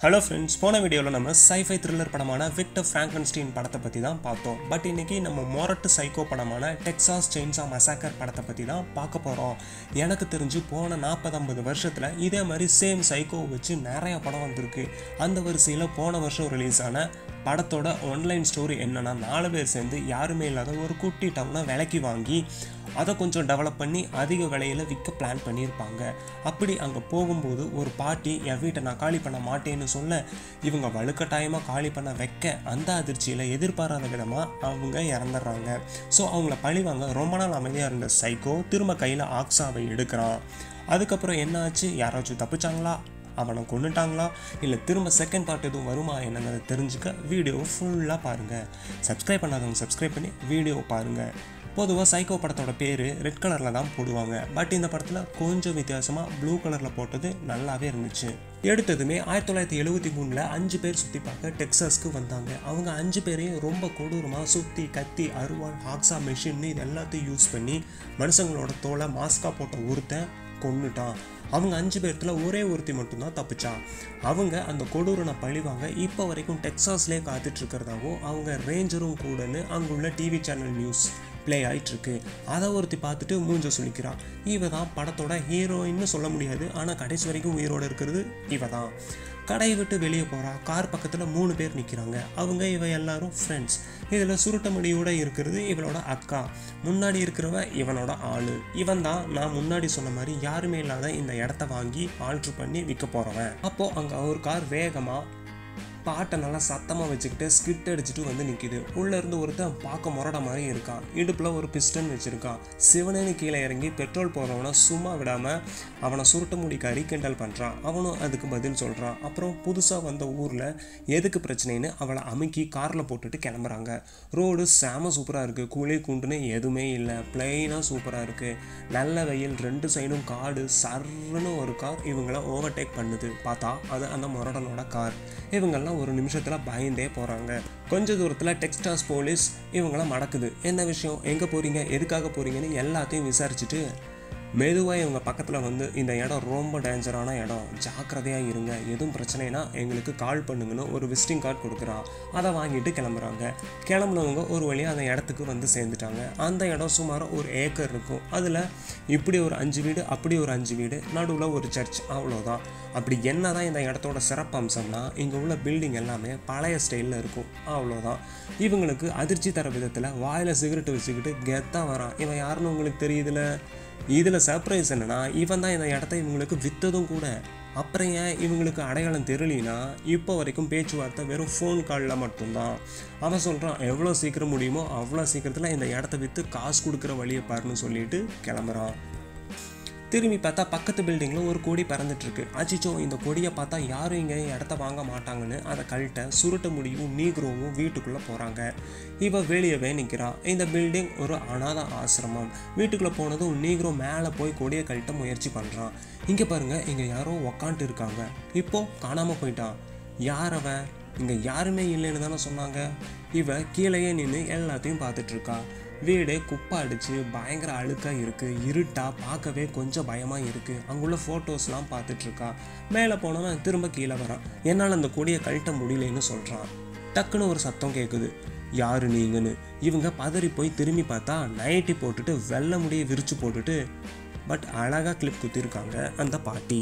hello friends போன வீடியோவில் நம்ம சைஃபை த்ரில்லர் படமான விக்டர் ஃப்ராங்கன்ஸ்டீன் படத்தை பற்றி தான் பார்த்தோம் பட் இன்னைக்கு நம்ம மொரட்டு சைக்கோ படமான டெக்சாஸ் செயின்ஸா மசாக்கர் படத்தை பற்றி தான் பார்க்க போகிறோம் எனக்கு தெரிஞ்சு போன நாற்பது ஐம்பது வருஷத்தில் இதே மாதிரி சேம் சைக்கோ வச்சு நிறைய படம் வந்திருக்கு அந்த வரிசையில் போன வருஷம் ரிலீஸ் ஆன படத்தோட ஒன்லைன் ஸ்டோரி என்னன்னா நாலு பேர் சேர்ந்து யாருமே இல்லாத ஒரு குட்டி டவுனை விலைக்கு வாங்கி அதை கொஞ்சம் டெவலப் பண்ணி அதிக விலையில் விற்க பிளான் பண்ணியிருப்பாங்க அப்படி அங்கே போகும்போது ஒரு பாட்டி என் வீட்டை நான் காலி பண்ண மாட்டேன்னு சொல்ல இவங்க வலுக்கட்டாயமாக காலி பண்ண வைக்க அந்த அதிர்ச்சியில் எதிர்பாராத விதமாக அவங்க இறந்துடுறாங்க ஸோ அவங்கள பழிவாங்க ரொம்ப நாள் அமைதியாக இருந்த சைக்கோ திரும்ப கையில் ஆக்ஸாவை எடுக்கிறான் அதுக்கப்புறம் என்ன ஆச்சு யாராச்சும் தப்பிச்சாங்களா அவனை கொண்டுட்டாங்களா இல்லை திரும்ப செகண்ட் பார்ட் எதுவும் வருமா என்னங்கிறத தெரிஞ்சுக்க வீடியோ ஃபுல்லாக பாருங்கள் சப்ஸ்கிரைப் பண்ணாதவங்க சப்ஸ்கிரைப் பண்ணி வீடியோ பாருங்கள் பொதுவாக சைக்கோ படத்தோட பேர் ரெட் கலரில் தான் போடுவாங்க பட் இந்த படத்தில் கொஞ்சம் வித்தியாசமாக ப்ளூ கலரில் போட்டது நல்லாவே இருந்துச்சு எடுத்ததுமே ஆயிரத்தி தொள்ளாயிரத்தி எழுபத்தி மூணில் அஞ்சு பேர் சுற்றி பார்க்க டெக்ஸாஸ்க்கு வந்தாங்க அவங்க அஞ்சு பேரையும் ரொம்ப கொடூரமாக சுற்றி கத்தி அருவாள் ஹாக்ஸா மெஷின் இது எல்லாத்தையும் யூஸ் பண்ணி மனுஷங்களோட தோலை மாஸ்கா போட்ட ஒருத்தன் கொன்னுட்டான் அவங்க அஞ்சு பேர்த்தில் ஒரே ஒருத்தி மட்டும்தான் தப்பிச்சா அவங்க அந்த கொடூரனை பழிவாங்க இப்போ வரைக்கும் டெக்ஸாஸ்லேயே காத்துட்டு இருக்கிறதாவும் அவங்க ரேஞ்சரும் கூடன்னு அங்குள்ள டிவி சேனல் நியூஸ் ப்ளே ஆயிட்டுருக்கு அதை ஒருத்தி பார்த்துட்டு மூஞ்ச சொல்லிக்கிறான் இவ தான் படத்தோட ஹீரோயின்னு சொல்ல முடியாது ஆனால் கடைசி வரைக்கும் உயிரோடு இருக்கிறது இவ தான் கடையை விட்டு வெளியே போகிறா கார் பக்கத்தில் மூணு பேர் நிற்கிறாங்க அவங்க இவ எல்லாரும் ஃப்ரெண்ட்ஸ் இதில் சுருட்டமடியோட இருக்கிறது இவளோட அக்கா முன்னாடி இருக்கிறவ இவனோட ஆளு இவன் தான் நான் முன்னாடி சொன்ன மாதிரி யாருமே இல்லாத இந்த இடத்த வாங்கி ஆல்ட்ரு பண்ணி விற்க போகிறவன் அப்போது அங்கே ஒரு கார் வேகமாக பாட்டை நல்லா சத்தமாக வச்சுக்கிட்டு ஸ்கிட் அடிச்சுட்டு வந்து நிற்கிது உள்ளேருந்து ஒருத்தன் பார்க்க முரட மாதிரி இருக்கான் இடுப்பில் ஒரு பிஸ்டன் வச்சுருக்கான் சிவனேன்னு கீழே இறங்கி பெட்ரோல் போடுறவனை சும்மா விடாமல் அவனை சுருட்ட முடிக்காரி கிண்டல் பண்ணுறான் அவனும் அதுக்கு பதில் சொல்கிறான் அப்புறம் புதுசாக வந்த ஊரில் எதுக்கு பிரச்சனைன்னு அவளை அமுக்கி காரில் போட்டுட்டு கிளம்புறாங்க ரோடு செம சூப்பராக இருக்குது குழி குண்டுன்னு எதுவுமே இல்லை பிளெயினாக சூப்பராக இருக்குது நல்ல வெயில் ரெண்டு சைடும் காடு சர்ன்னு ஒரு கார் இவங்கள ஓவர்டேக் பண்ணுது பார்த்தா அது அந்த முரடனோட கார் இவங்கெல்லாம் ஒரு நிமிஷத்தில் பயந்தே போகிறாங்க கொஞ்ச தூரத்தில் டெக்ஸ்டாஸ் போலீஸ் இவங்கள மடக்குது என்ன விஷயம் எங்கே போகிறீங்க எதுக்காக போகிறீங்கன்னு எல்லாத்தையும் விசாரிச்சுட்டு மெதுவாக இவங்க பக்கத்தில் வந்து இந்த இடம் ரொம்ப டேஞ்சரான இடம் ஜாக்கிரதையாக இருங்க எதுவும் பிரச்சனைனா எங்களுக்கு கால் பண்ணுங்கன்னு ஒரு விசிட்டிங் கார்டு கொடுக்குறான் அதை வாங்கிட்டு கிளம்புறாங்க கிளம்புனவங்க ஒரு வழியாக அந்த இடத்துக்கு வந்து சேர்ந்துட்டாங்க அந்த இடம் சுமார் ஒரு ஏக்கர் இருக்கும் அதில் இப்படி ஒரு அஞ்சு வீடு அப்படி ஒரு அஞ்சு வீடு நடுவில் ஒரு சர்ச் அவ்வளோதான் அப்படி என்ன தான் இந்த இடத்தோட சிறப்பம்சம்னா இங்கே உள்ள பில்டிங் எல்லாமே பழைய ஸ்டைலில் இருக்கும் அவ்வளோதான் இவங்களுக்கு அதிர்ச்சி தர விதத்தில் வாயில் சிகரெட் வச்சுக்கிட்டு கெத்தாக வரான் இவன் யாருன்னு உங்களுக்கு தெரியுதுல இதில் சர்ப்ரைஸ் என்னன்னா இவன் தான் இந்த இடத்த இவங்களுக்கு விற்றதும் கூட அப்புறம் ஏன் இவங்களுக்கு அடையாளம் தெரியலனா இப்போ வரைக்கும் பேச்சுவார்த்தை வெறும் ஃபோன் காலில் மட்டும்தான் அவன் சொல்கிறான் எவ்வளோ சீக்கிரம் முடியுமோ அவ்வளோ சீக்கிரத்தில் இந்த இடத்த விற்று காசு கொடுக்குற வழியை பாருன்னு சொல்லிட்டு கிளம்புறான் திரும்பி பார்த்தா பக்கத்து பில்டிங்கில் ஒரு கொடி பறந்துட்டுருக்கு அச்சிச்சோ இந்த கொடியை பார்த்தா யாரும் இங்கே இடத்த வாங்க மாட்டாங்கன்னு அதை கழட்ட சுருட்ட முடியும் நீக்ரோவும் வீட்டுக்குள்ளே போகிறாங்க இவ வெளியவே நிற்கிறான் இந்த பில்டிங் ஒரு அனாத ஆசிரமம் வீட்டுக்குள்ளே போனதும் நீக்ரோ மேலே போய் கொடியை கழட்ட முயற்சி பண்ணுறான் இங்கே பாருங்க இங்கே யாரோ உக்காண்ட்டு இருக்காங்க இப்போ காணாமல் போயிட்டான் யார் அவன் இங்கே யாருமே இல்லைன்னு தானே சொன்னாங்க இவ கீழேயே நின்று எல்லாத்தையும் பார்த்துட்டு இருக்கா வீடே குப்பை அடிச்சு பயங்கர அழுக்காக இருக்குது இருட்டா பார்க்கவே கொஞ்சம் பயமாக இருக்குது அங்குள்ள ஃபோட்டோஸ்லாம் பார்த்துட்டு இருக்கா மேலே போனவன் திரும்ப கீழே வரான் என்னால் அந்த கொடியை கழட்ட முடியலன்னு சொல்கிறான் டக்குன்னு ஒரு சத்தம் கேட்குது யாரு நீங்கன்னு இவங்க பதறி போய் திரும்பி பார்த்தா நைட்டி போட்டுட்டு வெள்ளை முடியை விரிச்சு போட்டுட்டு பட் அழகாக கிளிப் குத்திருக்காங்க அந்த பாட்டி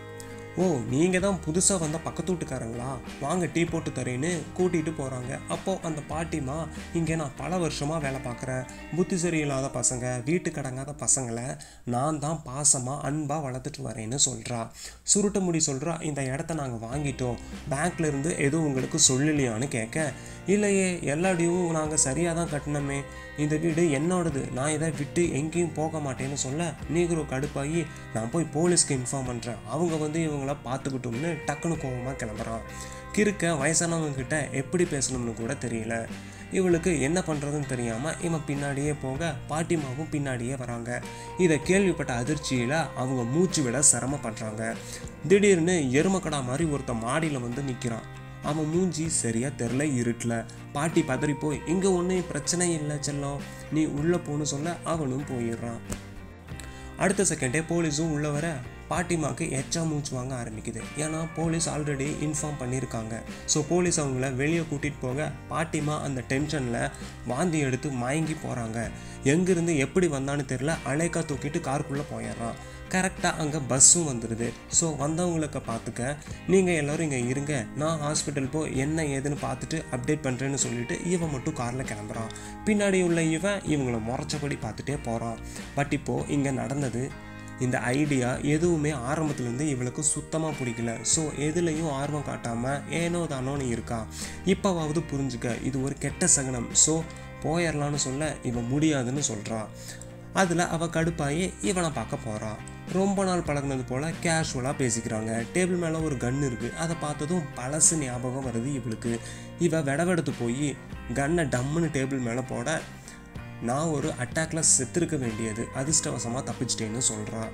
ஓ நீங்கள் தான் புதுசாக வந்த பக்கத்து வீட்டுக்காரங்களா வாங்க டீ போட்டு தரேன்னு கூட்டிகிட்டு போகிறாங்க அப்போது அந்த பாட்டிமா இங்கே நான் பல வருஷமாக வேலை பார்க்குறேன் புத்தி சரியில்லாத பசங்க வீட்டுக்கு அடங்காத பசங்களை நான் தான் பாசமாக அன்பாக வளர்த்துட்டு வரேன்னு சொல்கிறா சுருட்ட முடி சொல்கிறா இந்த இடத்த நாங்கள் வாங்கிட்டோம் பேங்க்ல இருந்து எதுவும் உங்களுக்கு சொல்லலையான்னு கேட்க இல்லையே எல்லா டியூவும் நாங்கள் சரியாக தான் கட்டினோமே இந்த வீடு என்னோடது நான் இதை விட்டு எங்கேயும் போக மாட்டேன்னு சொல்ல நீக்ரோ கடுப்பாகி நான் போய் போலீஸ்க்கு இன்ஃபார்ம் பண்ணுறேன் அவங்க வந்து இவங்கள பார்த்துக்கிட்டோம்னு டக்குன்னு கோவமாக கிளம்புறான் கிறுக்க வயசானவங்க கிட்ட எப்படி பேசணும்னு கூட தெரியல இவளுக்கு என்ன பண்ணுறதுன்னு தெரியாமல் இவன் பின்னாடியே போக பாட்டிமாவும் பின்னாடியே வராங்க இதை கேள்விப்பட்ட அதிர்ச்சியில் அவங்க மூச்சு விட சிரமப்படுறாங்க திடீர்னு எருமக்கடா மாதிரி ஒருத்தன் மாடியில் வந்து நிற்கிறான் அவன் மூஞ்சி சரியா தெரில இருட்டில் பாட்டி பதறி போய் இங்கே ஒன்றும் பிரச்சனை இல்லை செல்லம் நீ உள்ளே போன்னு சொல்ல அவனும் போயிடுறான் அடுத்த செகண்டே போலீஸும் உள்ள வர பாட்டிமாக்கு எச்சா மூச்சு வாங்க ஆரம்பிக்குது ஏன்னா போலீஸ் ஆல்ரெடி இன்ஃபார்ம் பண்ணியிருக்காங்க ஸோ போலீஸ் அவங்கள வெளியே கூட்டிகிட்டு போக பாட்டிமா அந்த டென்ஷனில் வாந்தி எடுத்து மயங்கி போகிறாங்க எங்கேருந்து எப்படி வந்தான்னு தெரில அலைக்கா தூக்கிட்டு காருக்குள்ளே போயிடுறான் கரெக்டாக அங்கே பஸ்ஸும் வந்துடுது ஸோ வந்தவங்களுக்கு பார்த்துக்க நீங்கள் எல்லோரும் இங்கே இருங்க நான் ஹாஸ்பிட்டல் போ என்ன ஏதுன்னு பார்த்துட்டு அப்டேட் பண்ணுறேன்னு சொல்லிட்டு இவன் மட்டும் காரில் கிளம்புறான் பின்னாடி உள்ள இவன் இவங்கள முறைச்சபடி பார்த்துட்டே போகிறான் பட் இப்போது இங்கே நடந்தது இந்த ஐடியா எதுவுமே ஆரம்பத்துலேருந்து இவளுக்கு சுத்தமாக பிடிக்கல ஸோ எதுலேயும் ஆர்வம் காட்டாமல் ஏனோ தானோன்னு இருக்கா இப்போவாவது புரிஞ்சுக்க இது ஒரு கெட்ட சகனம் ஸோ போயிடலான்னு சொல்ல இவன் முடியாதுன்னு சொல்கிறான் அதில் அவள் கடுப்பாகி இவனை பார்க்க போகிறான் ரொம்ப நாள் பழகுனது போல் கேஷுவலாக பேசிக்கிறாங்க டேபிள் மேலே ஒரு கன் இருக்குது அதை பார்த்ததும் பழசு ஞாபகம் வருது இவளுக்கு இவ விடவெடுத்து போய் கன்னை டம்முன்னு டேபிள் மேலே போட நான் ஒரு அட்டாக்ல செத்துருக்க வேண்டியது அதிர்ஷ்டவசமாக தப்பிச்சிட்டேன்னு சொல்கிறான்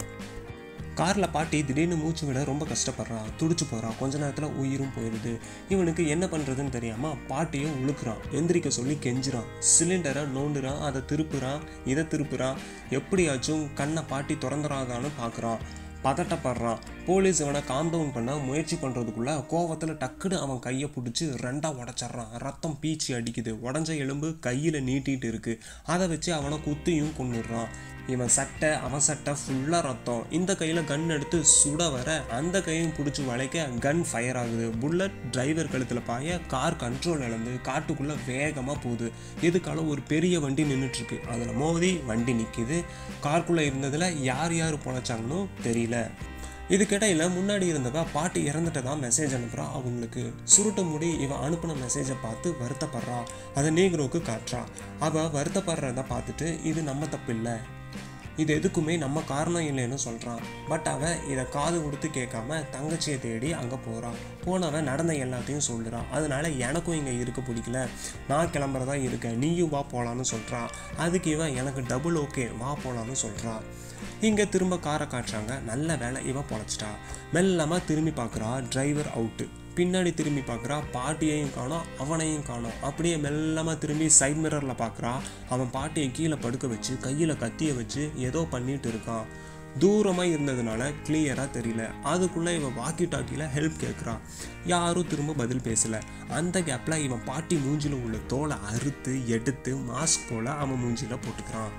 காரில் பாட்டி திடீர்னு மூச்சு விட ரொம்ப கஷ்டப்படுறான் துடிச்சு போகிறான் கொஞ்ச நேரத்தில் உயிரும் போயிடுது இவனுக்கு என்ன பண்ணுறதுன்னு தெரியாமல் பாட்டியும் உழுக்குறான் எந்திரிக்க சொல்லி கெஞ்சுறான் சிலிண்டரை நோண்டுறான் அதை திருப்புறான் இதை திருப்புறான் எப்படியாச்சும் கண்ணை பாட்டி திறந்துடாதான்னு பார்க்குறான் பதட்டப்படுறான் போலீஸ் இவனை காம் டவுன் பண்ண முயற்சி பண்ணுறதுக்குள்ள கோவத்தில் டக்குன்னு அவன் கையை பிடிச்சி ரெண்டாக உடச்சிட்றான் ரத்தம் பீச்சி அடிக்குது உடஞ்ச எலும்பு கையில் நீட்டிட்டு இருக்கு அதை வச்சு அவனை குத்தியும் கொண்டுடுறான் இவன் சட்டை அவன் சட்டை ஃபுல்லாக ரத்தம் இந்த கையில் கன் எடுத்து சுட வர அந்த கையும் பிடிச்சி வளைக்க கன் ஃபயர் ஆகுது புல்லட் டிரைவர் கழுத்தில் பாய கார் கண்ட்ரோல் இழந்து காட்டுக்குள்ளே வேகமாக போகுது இதுக்கால ஒரு பெரிய வண்டி நின்றுட்டுருக்கு அதில் மோதி வண்டி நிற்கிது காருக்குள்ளே இருந்ததில் யார் யார் பொழைச்சாங்கன்னு தெரியல இதுக்கிடையில் முன்னாடி இருந்தவ பாட்டி இறந்துட்டதா மெசேஜ் அனுப்புகிறா அவங்களுக்கு சுருட்ட முடி இவன் அனுப்பின மெசேஜை பார்த்து வருத்தப்படுறா அதை நீக்ரோக்கு காட்டுறா அவள் வருத்தப்படுறத பார்த்துட்டு இது நம்ம தப்பு இல்லை இது எதுக்குமே நம்ம காரணம் இல்லைன்னு சொல்கிறான் பட் அவன் இதை காது கொடுத்து கேட்காம தங்கச்சியை தேடி அங்கே போகிறான் போனவன் நடந்த எல்லாத்தையும் சொல்லுறான் அதனால எனக்கும் இங்கே இருக்க பிடிக்கல நான் கிளம்புறதா இருக்கேன் நீயும் வா போகலான்னு சொல்கிறான் அதுக்கு இவன் எனக்கு டபுள் ஓகே வா போகலான்னு சொல்கிறான் இங்கே திரும்ப காரை காட்டுறாங்க நல்ல வேலை இவன் பொழைச்சிட்டா மெல்லமாக திரும்பி பார்க்குறா டிரைவர் அவுட்டு பின்னாடி திரும்பி பார்க்குறா பாட்டியையும் காணோம் அவனையும் காணோம் அப்படியே மெல்லமாக திரும்பி சைட் மிரரில் பார்க்குறா அவன் பாட்டியை கீழே படுக்க வச்சு கையில் கத்தியை வச்சு ஏதோ பண்ணிட்டு இருக்கான் தூரமாக இருந்ததுனால கிளியராக தெரியல அதுக்குள்ளே இவன் வாக்கி டாக்கியில் ஹெல்ப் கேட்குறான் யாரும் திரும்ப பதில் பேசலை அந்த கேப்பில் இவன் பாட்டி மூஞ்சில உள்ள தோலை அறுத்து எடுத்து மாஸ்க் போல் அவன் மூஞ்சில போட்டுக்கிறான்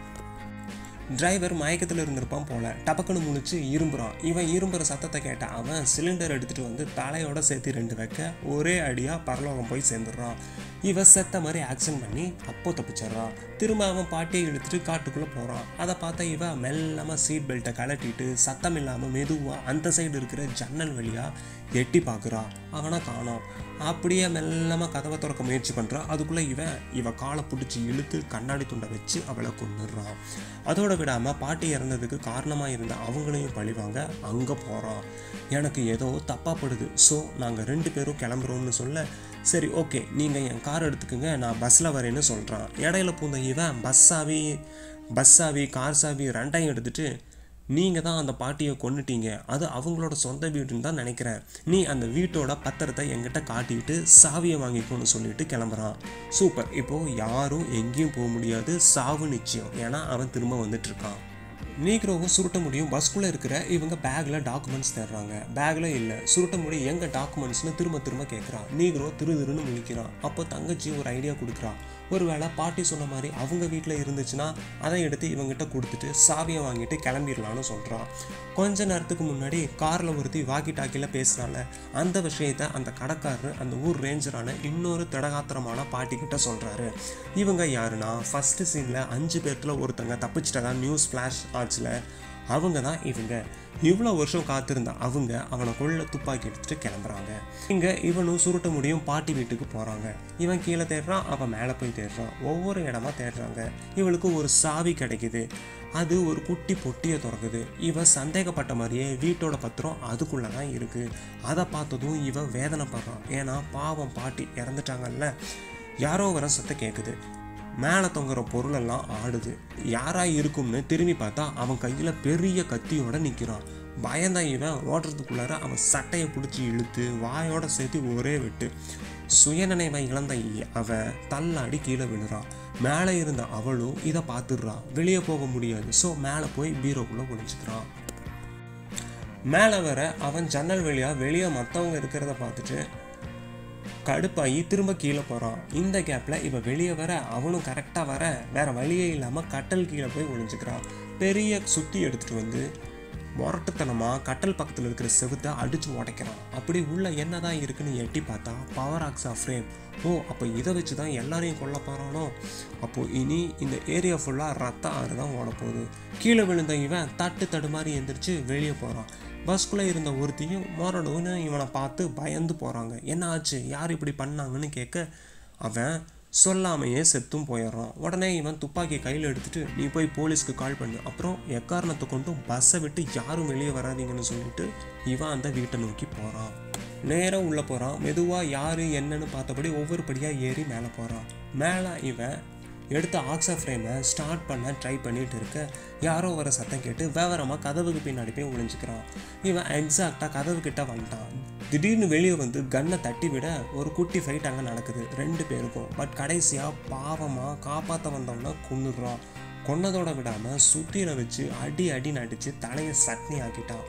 டிரைவர் மயக்கத்தில் இருந்திருப்பான் போல டபக்குன்னு முழிச்சு இரும்புறான் இவன் இரும்புற சத்தத்தை கேட்ட அவன் சிலிண்டர் எடுத்துட்டு வந்து தலையோட சேர்த்து ரெண்டு வைக்க ஒரே அடியாக பரலோகம் போய் சேர்ந்துடுறான் இவன் செத்த மாதிரி ஆக்ஷன் பண்ணி அப்போ தப்பிச்சிடுறான் திரும்ப அவன் பாட்டியை இழுத்துட்டு காட்டுக்குள்ளே போகிறான் அதை பார்த்தா இவன் மெல்லமாக சீட் பெல்ட்டை கழட்டிட்டு சத்தம் இல்லாமல் மெதுவாக அந்த சைடு இருக்கிற ஜன்னல் வழியாக எட்டி பார்க்குறான் அவனை காணோம் அப்படியே மெல்லமாக கதவை திறக்க முயற்சி பண்ணுறான் அதுக்குள்ளே இவன் இவன் காலை பிடிச்சி இழுத்து கண்ணாடி துண்டை வச்சு அவளை கொண்டுடுறான் அதோட விடாமல் பாட்டி இறந்ததுக்கு காரணமாக இருந்த அவங்களையும் பழிவாங்க அங்கே போகிறான் எனக்கு ஏதோ தப்பாக படுது ஸோ நாங்கள் ரெண்டு பேரும் கிளம்புறோம்னு சொல்ல சரி ஓகே நீங்கள் என் கார் எடுத்துக்கோங்க நான் பஸ்ஸில் வரேன்னு சொல்கிறான் இடையில பூந்த இவன் பஸ் சாவி பஸ் சாவி கார் சாவி ரெண்டையும் எடுத்துட்டு நீங்கள் தான் அந்த பாட்டியை கொன்னுட்டீங்க அது அவங்களோட சொந்த வீடுன்னு தான் நினைக்கிறேன் நீ அந்த வீட்டோட பத்திரத்தை என்கிட்ட காட்டிட்டு சாவியை வாங்கிக்கோன்னு சொல்லிட்டு கிளம்புறான் சூப்பர் இப்போது யாரும் எங்கேயும் போக முடியாது சாவு நிச்சயம் ஏன்னா அவன் திரும்ப வந்துட்டு இருக்கான் நீக்ரோவும் சுருட்ட முடியும் பஸ்க்குள்ளே இருக்கிற இவங்க பேக்கில் டாக்குமெண்ட்ஸ் தேடுறாங்க பேக்கில் இல்லை சுருட்ட முடி எங்க டாக்குமெண்ட்ஸ்னு திரும்ப திரும்ப கேட்குறான் நீக்ரோ திரு திருன்னு முழிக்கிறான் அப்போ தங்கச்சி ஒரு ஐடியா கொடுக்குறான் ஒருவேளை பாட்டி சொன்ன மாதிரி அவங்க வீட்டில் இருந்துச்சுன்னா அதை எடுத்து இவங்கிட்ட கொடுத்துட்டு சாவியை வாங்கிட்டு கிளம்பிடலான்னு சொல்கிறான் கொஞ்ச நேரத்துக்கு முன்னாடி காரில் ஒருத்தி வாக்கி டாக்கியில் பேசுகிறாள் அந்த விஷயத்த அந்த கடைக்காரர் அந்த ஊர் ரேஞ்சரான இன்னொரு திடகாத்திரமான பாட்டிக்கிட்ட சொல்கிறாரு இவங்க யாருன்னா ஃபஸ்ட்டு சீனில் அஞ்சு பேர்த்தில் ஒருத்தங்க தப்பிச்சிட்டதா நியூஸ் ஃப்ளாஷ் ஆச்சுல அவங்க தான் இவங்க இவ்வளோ வருஷம் காத்திருந்த அவங்க அவனை கொள்ள துப்பாக்கி எடுத்துட்டு கிளம்புறாங்க இங்கே இவனும் சுருட்ட முடியும் பாட்டி வீட்டுக்கு போகிறாங்க இவன் கீழே தேடுறான் அவன் மேலே போய் தேடுறான் ஒவ்வொரு இடமா தேடுறாங்க இவளுக்கு ஒரு சாவி கிடைக்குது அது ஒரு குட்டி பொட்டியை திறக்குது இவன் சந்தேகப்பட்ட மாதிரியே வீட்டோட பத்திரம் அதுக்குள்ளே தான் இருக்குது அதை பார்த்ததும் இவன் வேதனைப்படுறான் ஏன்னா பாவம் பாட்டி இறந்துட்டாங்கல்ல யாரோ வர சத்தம் கேட்குது மேலே தொங்குற பொருளெல்லாம் ஆடுது யாரா இருக்கும்னு திரும்பி பார்த்தா அவன் கையில் பெரிய கத்தியோட நிற்கிறான் பயந்தான் இவன் ஓடுறதுக்குள்ளார அவன் சட்டையை பிடிச்சி இழுத்து வாயோட சேர்த்து ஒரே வெட்டு சுயநினைவை இழந்த இ- அவன் தள்ளாடி கீழே விழுறான் மேலே இருந்த அவளும் இதை பார்த்துடுறான் வெளியே போக முடியாது ஸோ மேலே போய் பீரோக்குள்ளே ஒளிஞ்சுக்கிறான் மேலே வர அவன் ஜன்னல் வழியாக வெளியே மற்றவங்க இருக்கிறத பார்த்துட்டு கடுப்பாகி திரும்ப கீழே போகிறான் இந்த கேப்பில் இவன் வெளியே வர அவனும் கரெக்டாக வர வேற வழியே இல்லாமல் கட்டல் கீழே போய் ஒளிஞ்சுக்கிறான் பெரிய சுத்தி எடுத்துகிட்டு வந்து முரட்டுத்தனமாக கட்டல் பக்கத்தில் இருக்கிற செவுத்தை அடித்து உடைக்கிறான் அப்படி உள்ள என்னதான் இருக்குன்னு எட்டி பார்த்தா பவர் ஆக்ஸா ஃப்ரேம் ஓ அப்போ இதை வச்சு தான் எல்லாரையும் கொல்ல போகிறானோ அப்போது இனி இந்த ஏரியா ஃபுல்லாக ரத்த ஆறு தான் ஓட போகுது கீழே விழுந்த இவன் தட்டு தடுமாறி எந்திரிச்சு வெளியே போகிறான் பஸ்குள்ளே இருந்த ஒருத்தியும் மொரடுன்னு இவனை பார்த்து பயந்து போகிறாங்க என்ன ஆச்சு யார் இப்படி பண்ணாங்கன்னு கேட்க அவன் சொல்லாமையே செத்தும் போயிடுறான் உடனே இவன் துப்பாக்கி கையில் எடுத்துட்டு நீ போய் போலீஸ்க்கு கால் பண்ணு அப்புறம் எக்காரணத்தை கொண்டும் பஸ்ஸை விட்டு யாரும் வெளியே வராதீங்கன்னு சொல்லிட்டு இவன் அந்த வீட்டை நோக்கி போகிறான் நேராக உள்ளே போகிறான் மெதுவாக யார் என்னன்னு பார்த்தபடி ஒவ்வொரு படியாக ஏறி மேலே போகிறான் மேலே இவன் எடுத்த ஆக்ஸா ஃப்ரேமை ஸ்டார்ட் பண்ண ட்ரை பண்ணிட்டு இருக்க யாரோ வர சத்தம் கேட்டு விவரமாக கதவுக்கு பின்னாடி போய் ஒளிஞ்சுக்கிறான் இவன் எக்ஸாக்டாக கதவு கிட்ட வந்துட்டான் திடீர்னு வெளியே வந்து கன்னை தட்டி விட ஒரு குட்டி ஃபைட் அங்கே நடக்குது ரெண்டு பேருக்கும் பட் கடைசியாக பாவமாக காப்பாற்ற வந்தவன கொன்னுடுறான் கொன்னதோட விடாமல் சுத்தியில வச்சு அடி அடி நடிச்சு தலையை சட்னி ஆக்கிட்டான்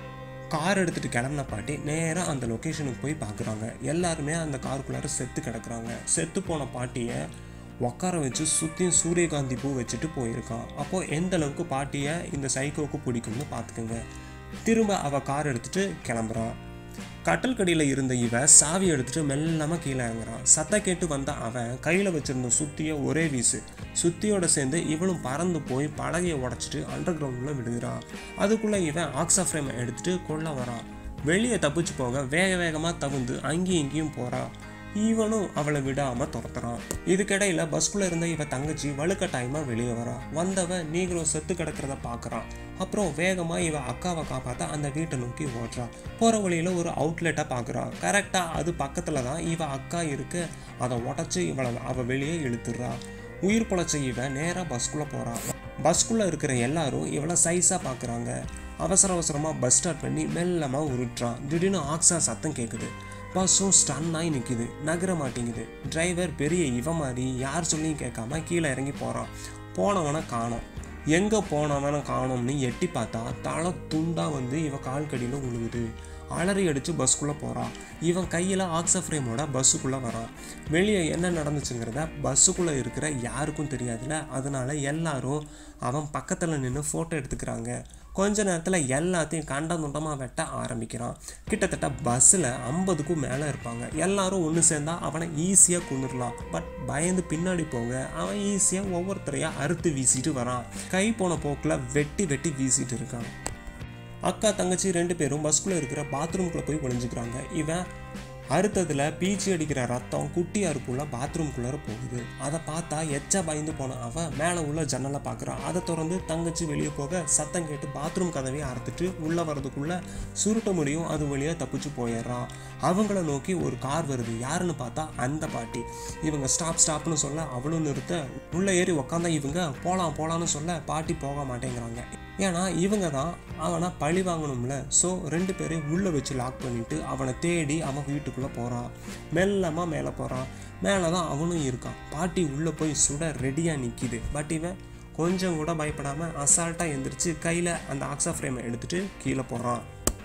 கார் எடுத்துகிட்டு கிளம்பின பாட்டி நேராக அந்த லொக்கேஷனுக்கு போய் பார்க்குறாங்க எல்லாருமே அந்த காருக்குள்ளார செத்து கிடக்குறாங்க செத்து போன பாட்டியை உட்கார வச்சு சுற்றியும் சூரியகாந்தி பூ வச்சுட்டு போயிருக்கான் அப்போது எந்த அளவுக்கு பாட்டியை இந்த சைக்கோவுக்கு பிடிக்கும்னு பார்த்துக்கோங்க திரும்ப அவள் கார் எடுத்துகிட்டு கிளம்புறான் கட்டல் கடியில் இருந்த இவன் சாவி எடுத்துட்டு மெல்லமாக கீழே இறங்குறான் சத்தம் கேட்டு வந்த அவன் கையில் வச்சிருந்த சுத்தியை ஒரே வீசு சுத்தியோட சேர்ந்து இவளும் பறந்து போய் பலகையை உடச்சிட்டு அண்டர் கிரவுண்டில் விடுகிறான் அதுக்குள்ளே இவன் ஆக்ஸா ஃப்ரேமை எடுத்துட்டு கொல்ல வரான் வெளியே தப்பிச்சு போக வேக வேகமாக தவிந்து அங்கேயும் இங்கேயும் போகிறான் இவனும் அவளை விடாம துரத்துறான் இதுக்கிடையில பஸ்குள்ள இருந்த இவ தங்கச்சி வலுக்கட்டாயமா வெளியே வரா வந்தவ நீங்களோ செத்து கிடக்கிறத பார்க்கறான் அப்புறம் வேகமா இவ அக்காவை காப்பாத்த அந்த வீட்டை நோக்கி ஓடுறா போற வழியில ஒரு அவுட்லெட்டை பார்க்கறா கரெக்டா அது பக்கத்துல தான் இவ அக்கா இருக்கு அதை உடச்சு இவளை அவ வெளியே இழுத்துடுறா உயிர் பொழைச்ச இவ நேரா பஸ்குள்ள போறான் பஸ்குள்ள இருக்கிற எல்லாரும் இவளை சைஸா பார்க்கறாங்க அவசர அவசரமா பஸ் ஸ்டார்ட் பண்ணி மெல்லமா உருட்டுறான் திடீர்னு ஆக்ஸா சத்தம் கேட்குது பஸ்ஸும் ஸ்டன் ஆகி நிற்கிது நகர மாட்டேங்குது டிரைவர் பெரிய இவ மாதிரி யார் சொல்லியும் கேட்காம கீழே இறங்கி போகிறான் போனவனை காணோம் எங்கே போனவனை காணோம்னு எட்டி பார்த்தா தலை துண்டா வந்து இவ கால் கடியில் உழுகுது அலறி அடித்து பஸ்க்குள்ளே போகிறான் இவன் கையில் ஆக்ஸா ஃப்ரேமோட பஸ்ஸுக்குள்ளே வரான் வெளியே என்ன நடந்துச்சுங்கிறத பஸ்ஸுக்குள்ளே இருக்கிற யாருக்கும் தெரியாதுல அதனால எல்லாரும் அவன் பக்கத்தில் நின்று ஃபோட்டோ எடுத்துக்கிறாங்க கொஞ்ச நேரத்தில் எல்லாத்தையும் கண்ட துண்டமாக வெட்ட ஆரம்பிக்கிறான் கிட்டத்தட்ட பஸ்ஸில் ஐம்பதுக்கும் மேலே இருப்பாங்க எல்லாரும் ஒன்று சேர்ந்தா அவனை ஈஸியாக கொண்டுடலாம் பட் பயந்து பின்னாடி போங்க அவன் ஈஸியாக ஒவ்வொருத்தரையாக அறுத்து வீசிட்டு வரான் கை போன போக்கில் வெட்டி வெட்டி வீசிட்டு இருக்கான் அக்கா தங்கச்சி ரெண்டு பேரும் பஸ்குள்ளே இருக்கிற பாத்ரூம்குள்ளே போய் ஒளிஞ்சுக்கிறாங்க இவன் அறுத்ததில் பீச்சி அடிக்கிற ரத்தம் குட்டி அறுப்புள்ள பாத்ரூம்குள்ளார போகுது அதை பார்த்தா எச்சா பயந்து போன அவன் மேலே உள்ள ஜன்னலை பார்க்குறான் அதை திறந்து தங்கச்சி வெளியே போக சத்தம் கேட்டு பாத்ரூம் கதவையை அறுத்துட்டு உள்ளே வர்றதுக்குள்ள சுருட்ட முடியும் அது வழியாக தப்பிச்சு போயிடுறான் அவங்கள நோக்கி ஒரு கார் வருது யாருன்னு பார்த்தா அந்த பாட்டி இவங்க ஸ்டாப் ஸ்டாப்னு சொல்ல அவளும் நிறுத்த உள்ளே ஏறி உக்காந்தா இவங்க போகலாம் போகலான்னு சொல்ல பாட்டி போக மாட்டேங்கிறாங்க ஏன்னா இவங்க தான் அவனை பழி வாங்கணும்ல ஸோ ரெண்டு பேரையும் உள்ளே வச்சு லாக் பண்ணிட்டு அவனை தேடி அவன் வீட்டுக்குள்ளே போகிறான் மெல்லமாக மேலே போகிறான் மேலே தான் அவனும் இருக்கான் பாட்டி உள்ளே போய் சுட ரெடியாக நிற்கிது பட் இவன் கொஞ்சம் கூட பயப்படாமல் அசால்ட்டாக எந்திரிச்சு கையில் அந்த ஆக்ஸா ஃப்ரேமை எடுத்துட்டு கீழே போகிறான்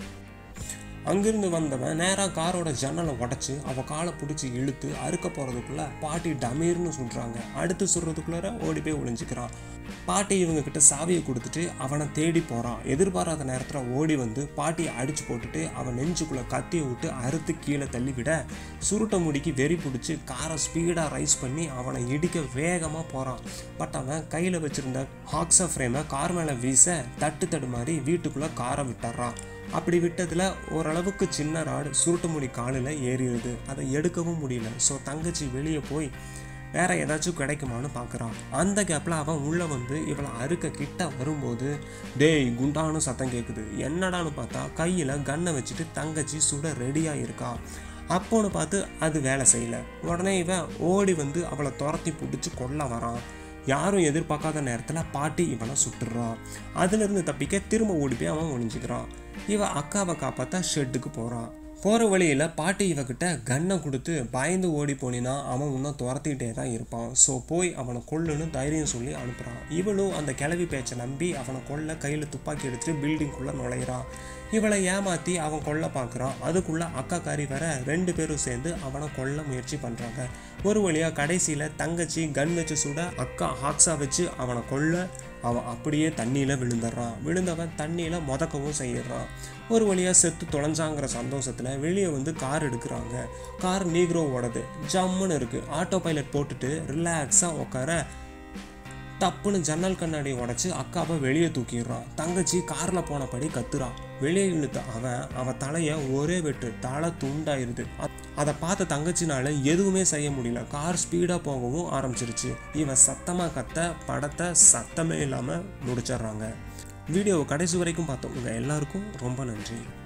அங்கிருந்து வந்தவன் நேராக காரோட ஜன்னலை உடச்சி அவள் காலை பிடிச்சி இழுத்து அறுக்க போகிறதுக்குள்ள பாட்டி டமீர்னு சொல்கிறாங்க அடுத்து சொல்கிறதுக்குள்ளார ஓடி போய் ஒளிஞ்சுக்கிறான் பாட்டி இவங்க கிட்ட சாவியை கொடுத்துட்டு அவனை தேடி போகிறான் எதிர்பாராத நேரத்தில் ஓடி வந்து பாட்டியை அடிச்சு போட்டுட்டு அவன் நெஞ்சுக்குள்ளே கத்தியை விட்டு அறுத்து கீழே தள்ளி விட சுருட்ட முடிக்கு வெறி பிடிச்சி காரை ஸ்பீடாக ரைஸ் பண்ணி அவனை இடிக்க வேகமாக போகிறான் பட் அவன் கையில் வச்சிருந்த ஹாக்ஸா ஃப்ரேமை கார் மேலே வீச தட்டு தடு மாதிரி வீட்டுக்குள்ளே காரை விட்டுறான் அப்படி விட்டதில் ஓரளவுக்கு சின்ன ராடு சுருட்டு முடி காலில் ஏறிடுது அதை எடுக்கவும் முடியல ஸோ தங்கச்சி வெளியே போய் வேற ஏதாச்சும் கிடைக்குமான்னு பார்க்குறான் அந்த கேப்பில் அவன் உள்ளே வந்து இவளை அறுக்க கிட்ட வரும்போது டேய் குண்டானு சத்தம் கேட்குது என்னடான்னு பார்த்தா கையில் கன்னை வச்சுட்டு தங்கச்சி சுட ரெடியாக இருக்கா அப்போன்னு பார்த்து அது வேலை செய்யல உடனே இவன் ஓடி வந்து அவளை துரத்தி பிடிச்சி கொல்ல வரான் யாரும் எதிர்பார்க்காத நேரத்தில் பாட்டி இவனை சுட்டுறான் அதுலேருந்து தப்பிக்க திரும்ப ஓடி போய் அவன் ஒளிஞ்சுக்கிறான் இவன் அக்காவை காப்பாற்ற ஷெட்டுக்கு போகிறான் போகிற வழியில் பாட்டி இவகிட்ட கன்னை கொடுத்து பயந்து ஓடி போனினா அவன் இன்னும் துரத்திக்கிட்டே தான் இருப்பான் ஸோ போய் அவனை கொல்லுன்னு தைரியம் சொல்லி அனுப்புகிறான் இவளும் அந்த கிளவி பேச்சை நம்பி அவனை கொல்ல கையில் துப்பாக்கி எடுத்துட்டு பில்டிங்குள்ளே நுழையிறான் இவளை ஏமாற்றி அவன் கொல்ல பார்க்குறான் அதுக்குள்ளே அக்காக்காரி வேற ரெண்டு பேரும் சேர்ந்து அவனை கொல்ல முயற்சி பண்ணுறாங்க ஒரு வழியாக கடைசியில் தங்கச்சி கன் வச்சு சுட அக்கா ஹாக்ஸா வச்சு அவனை கொல்ல அவன் அப்படியே தண்ணியில் விழுந்துடுறான் விழுந்தவன் தண்ணியில் முதக்கவும் செய்யிடுறான் ஒரு வழியாக செத்து தொலைஞ்சாங்கிற சந்தோஷத்தில் வெளியே வந்து கார் எடுக்கிறாங்க கார் நீக்ரோ ஓடுது ஜம்முன்னு இருக்குது ஆட்டோ பைலட் போட்டுட்டு ரிலாக்ஸாக உட்கார டப்புன்னு ஜன்னல் கண்ணாடி உடச்சி அக்காவை வெளியே தூக்கிடுறான் தங்கச்சி காரில் போனபடி கத்துறான் வெளியே இழுத்த அவன் அவன் தலையை ஒரே வெட்டு தலை துண்டாயிருது அ- அதை பார்த்த தங்கச்சினால எதுவுமே செய்ய முடியல கார் ஸ்பீடாக போகவும் ஆரம்பிச்சிருச்சு இவன் சத்தமாக கத்த படத்தை சத்தமே இல்லாமல் முடிச்சிடுறாங்க வீடியோவை கடைசி வரைக்கும் பார்த்தவங்க எல்லாருக்கும் ரொம்ப நன்றி